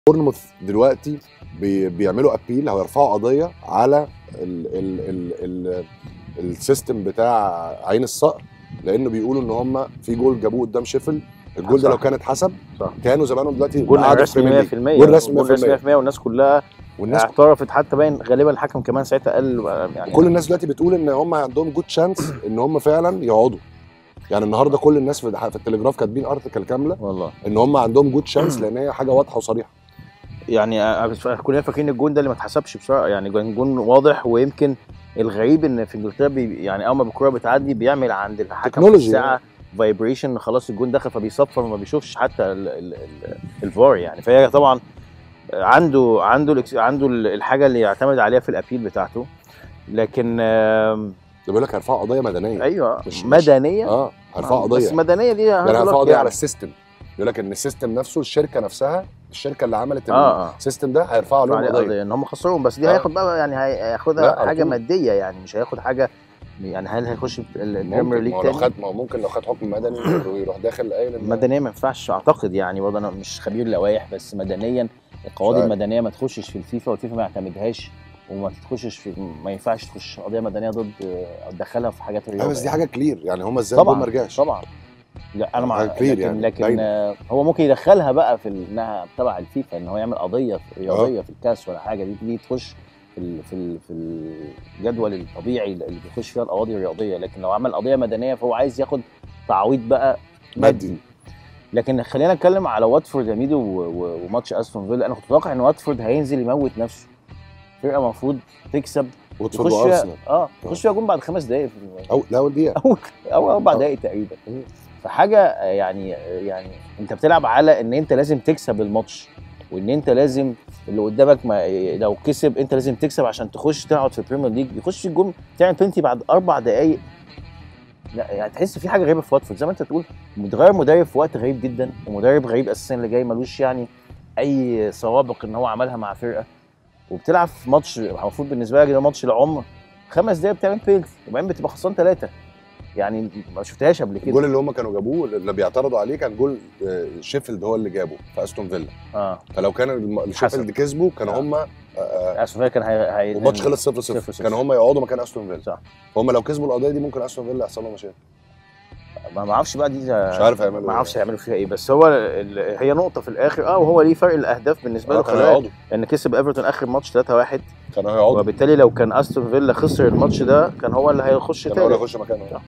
بورنموث دلوقتي بي بيعملوا ابيل هيرفعوا قضيه على ال ال ال ال السيستم بتاع عين الصقر لانه بيقولوا ان هم في جول جابوه قدام شيفيلد الجول ده صح. لو كان اتحسب صح. كانوا زمانهم دلوقتي جول قعدوا في رسمي البريمير 100% ليج. جول رسمي جول 100%. رسمي 100% والناس كلها والناس اعترفت حتى باين غالبا الحكم كمان ساعتها قال يعني كل الناس دلوقتي بتقول ان هم عندهم جود شانس ان هم فعلا يقعدوا يعني النهارده كل الناس في في التليجراف كاتبين ارتكل كامله والله ان هم عندهم جود شانس لان هي حاجه واضحه وصريحه يعني آه، كلنا فاكرين الجون ده اللي ما اتحسبش بصراحه يعني كان جون واضح ويمكن الغريب ان في انجلترا بي يعني اول ما الكوره بتعدي بيعمل عند الحكم في تكنولوجي الساعه فايبريشن خلاص الجون دخل فبيصفر وما بيشوفش حتى ال- ال- ال- الفار يعني فهي طبعا عنده عنده الإكس- عنده الحاجه اللي يعتمد عليها في الابيل بتاعته لكن آم، ده بيقول لك هيرفعوا قضيه مدنيه ايوه مش- مش- مدنيه اه هيرفعوا بس قضيه مدنيه دي يعني هيرفعوا قضيه يعني. على السيستم يقول لك ان السيستم نفسه الشركه نفسها الشركه اللي عملت اه اه السيستم ده هيرفعوا عليهم عليه قضيه قضيه ان هم خسروهم بس دي آه. هياخد بقى يعني هي- لا، هياخدها على حاجه طول. ماديه يعني مش هياخد حاجه يعني هل هيخش البريمير ممكن ليج ما هو لو تاني؟ خد ما هو ممكن لو خد حكم مدني ويروح داخل قايل إن- مدنيا ما ينفعش اعتقد يعني برضه انا مش خبير لوائح بس مدنيا القواضي عارف. المدنيه ما تخشش في الفيفا والفيفا ما يعتمدهاش وما تخشش في ما ينفعش تخش قضيه مدنيه ضد او تدخلها في حاجات لا الرياضه بس دي يعني. حاجه كلير يعني هم ازاي طبعا الجول ما رجعش طبعا لا انا مع حاجة clear لكن, يعني، لكن باينة. آه، هو ممكن يدخلها بقى في ال- انها تبع الفيفا ان هو يعمل قضيه رياضيه في الكاس ولا حاجه دي دي تخش في ال في ال في الجدول الطبيعي اللي بيخش فيها القواضي الرياضيه لكن لو عمل قضيه مدنيه فهو عايز ياخد تعويض بقى مادي. مادي لكن خلينا نتكلم على واتفورد يا ميدو و- و- وماتش استون فيلا انا كنت متوقع ان واتفورد هينزل يموت نفسه فرقه المفروض تكسب واتفورد يخش فيها وارسنال اه يخش فيها جون بعد خمس دقائق في او لا اول دقيقه اول او اربع آه. دقائق تقريبا فحاجه يعني يعني انت بتلعب على ان انت لازم تكسب الماتش وان انت لازم اللي قدامك ما لو كسب انت لازم تكسب عشان تخش تقعد في البريمير ليج يخش الجون تعمل بينتي بعد اربع دقائق لا يعني تحس في حاجه غريبه في واتفورد زي ما انت تقول متغير مدرب في وقت غريب جدا ومدرب غريب اساسا اللي جاي ملوش يعني اي سوابق ان هو عملها مع فرقه وبتلعب في ماتش المفروض بالنسبه لك ده ماتش العمر خمس دقايق بتعمل بينتي وبعدين بتبقى خسران ثلاثه يعني ما شفتهاش قبل كده الجول اللي هم كانوا جابوه اللي بيعترضوا عليه كان جول آه، شيفيلد هو اللي جابه في استون فيلا اه فلو كان الم- شيفيلد كسبوا كانوا آه. هم استون فيلا كان هي... هي... والماتش خلص 0 صفر 0 صفر. كانوا هم يقعدوا مكان استون فيلا صح هم لو كسبوا القضيه دي ممكن استون فيلا يحصل لهم مشاكل ما ما اعرفش بقى دي مش عارف هيعملوا ما اعرفش إيه. هيعملوا فيها ايه بس هو ال... هي نقطه في الاخر اه وهو ليه فرق الاهداف بالنسبه له آه، كانوا خلي بالك هيقعدوا ان كسب ايفرتون اخر ماتش 3-1 كانوا هيقعدوا وبالتالي لو كان استون فيلا خسر الماتش ده كان هو اللي هيخش كان هو اللي تاني هيخش مكانه صح.